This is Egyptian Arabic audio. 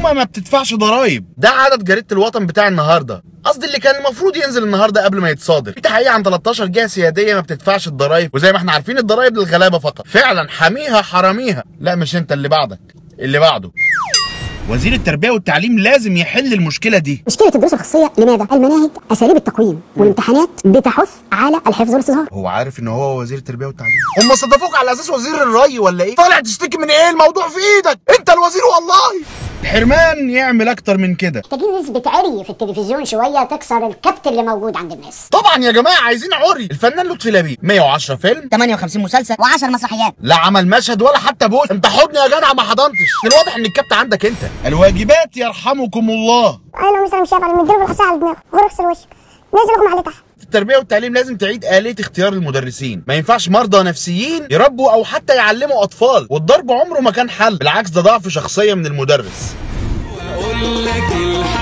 حكومه ما بتدفعش ضرايب ده عدد جريده الوطن بتاع النهارده قصدي اللي كان المفروض ينزل النهارده قبل ما يتصادر في تحقيق عن 13 جهه سياديه ما بتدفعش الضرايب وزي ما احنا عارفين الضرايب للغلابه فقط فعلا حاميها حراميها لا مش انت اللي بعدك اللي بعده وزير التربيه والتعليم لازم يحل المشكله دي مشكلة الدروس الخصوصية لماذا؟ المناهج أساليب التقويم والامتحانات بتحث على الحفظ والاستظهار هو عارف ان هو وزير التربيه والتعليم هم صدفوك على اساس وزير الري ولا ايه طالع تشتكي من ايه الموضوع في ايدك انت الوزير والله الحرمان يعمل اكتر من كده محتاجين نسبة عري في التلفزيون شوية تكسر الكبت اللي موجود عند الناس طبعا يا جماعه عايزين عري الفنان لطفي لبيب 110 فيلم 58 مسلسل و10 مسرحيات لا عمل مشهد ولا حتى بوس انت حضني يا جدع ما حضنتش الواضح ان الكبت عندك انت الواجبات يرحمكم الله انا لو مثلا مش شايف على مديله بالحصان على دماغه غير اغسل وشك نزل اغمى عليه تحت في التربيه والتعليم لازم تعيد آلية اختيار المدرسين ما ينفعش مرضى نفسيين يربوا او حتى يعلموا اطفال والضرب عمره ما كان حل بالعكس ده ضعف شخصيه من المدرس اقول لك الحق